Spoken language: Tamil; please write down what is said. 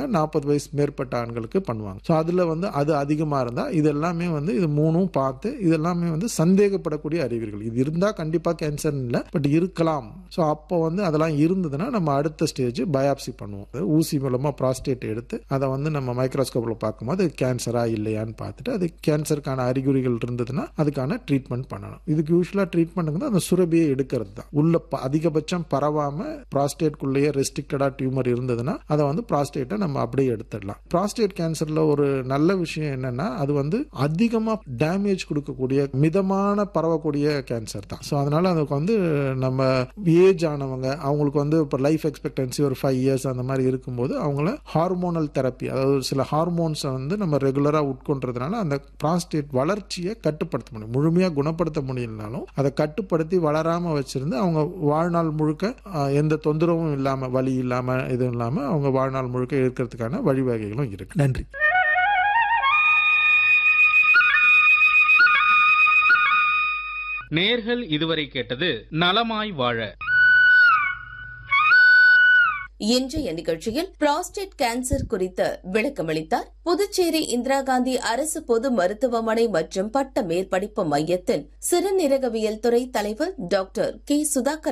நாற்பது வயசு மேற்பட்ட ஆண்களுக்கு பண்ணுவாங்க ஸோ அதில் வந்து அது அதிகமாக இருந்தால் இது எல்லாமே வந்து இது மூணும் பார்த்து இது எல்லாமே வந்து சந்தேகப்படக்கூடிய அறிகுறிகள் இது இருந்தால் கண்டிப்பாக கேன்சர் இல்லை பட் இருக்கலாம் ஸோ அப்போ வந்து அதெல்லாம் இருந்ததுன்னா நம்ம அடுத்த ஸ்டேஜ் பயாப்சி பண்ணுவோம் அது ஊசி மூலமாக ப்ராஸ்டேட் எடுத்து அதை வந்து நம்ம மைக்ரோஸ்கோப்பில் பார்க்கும்போது அது கேன்சரா இல்லையான்னு பார்த்துட்டு அது கேன்சருக்கான அறிகுறிகள் இருந்ததுன்னா அதுக்கான ட்ரீட்மெண்ட் பண்ணணும் இதுக்கு யூஸ்வலாக ட்ரீட்மெண்ட்டுக்கு அந்த சுரபியை எடுக்கிறது தான் உள்ள ப- அதிகபட்சம் பரவாமல் ப்ராஸ்டேட்குள்ளேயே ரெஸ்ட்ரிக்டடாக டியூமர் இருந்ததுன்னா அதை வந்து ப்ராஸ்டேட்டை நம்ம அப்படியே எடுத்துடலாம் ப்ராஸ்டேட் கேன்சரில் ஒரு நல்ல விஷயம் என்னன்னா அது வந்து அதிகமாக டேமேஜ் கொடுக்கக்கூடிய மிதமான பரவக்கூடிய கேன்சர் தான் ஸோ அதனால அதுக்கு வந்து நம்ம ஏஜ் ஆனவங்க அவங்களுக்கு வந்து இப்போ லைஃப் எக்ஸ்பெக்டன்சி ஒரு ஃபைவ் இயர்ஸ் அந்த மாதிரி இருக்கும்போது அவங்கள ஹார்மோனல் தெரப்பி அதாவது சில ஹார்மோன்ஸை வந்து நம்ம ரெகுலராக உட்கொண்டதுனால அந்த ப்ராஸ்டேட் வளர்ச்சியை கட்டுப்படுத்த முடியும் முழுமையாக குணப்படுத்த முடியலனாலும் அதை கட்டுப்படுத்தி வளராமல் வச்சிருந்து அவங்க வாழ்நாள் முழுக்க ஆஹ், எந்த தொந்தரவும் இல்லாமல் வலி இல்லாமல் இதுவும் இல்லாமல் அவங்க வாழ்நாள் முழுக்க இருக்கிறதுக்கான வழிவகைகளும் இருக்கு நன்றி நேர்கள் இதுவரை கேட்டது நலமாய் வாழ இன்றைய நிகழ்ச்சியில் புராஸ்டேட் கேன்சர் குறித்து விளக்கமளித்தார் புதுச்சேரி இந்திரா காந்தி அரசு பொது மருத்துவமனை மற்றும் பட்ட மேற்படிப்பு மையத்தின் சிறுநீரகவியல் துறை தலைவர் டாக்டர் கே சுதாகர்